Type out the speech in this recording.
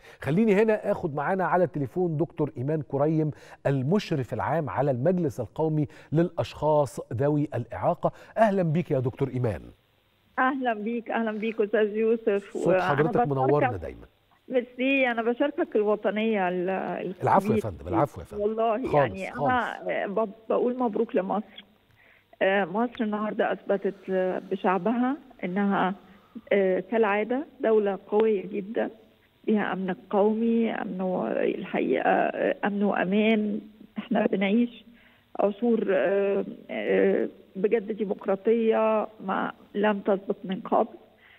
خليني هنا اخد معانا على التليفون دكتور ايمان كريم المشرف العام على المجلس القومي للاشخاص ذوي الاعاقه اهلا بيك يا دكتور ايمان اهلا بيك اهلا بيك استاذ يوسف صوت حضرتك منورنا دايما ميرسي انا بشاركك الوطنيه العفو يا فندم العفو يا فندم والله خالص يعني خالص. انا بقول مبروك لمصر مصر النهارده اثبتت بشعبها انها كالعاده دوله قويه جدا فيها امن قومي امن الحقيقه امن وامان احنا بنعيش عصور بجد ديمقراطيه ما لم تسبق من قبل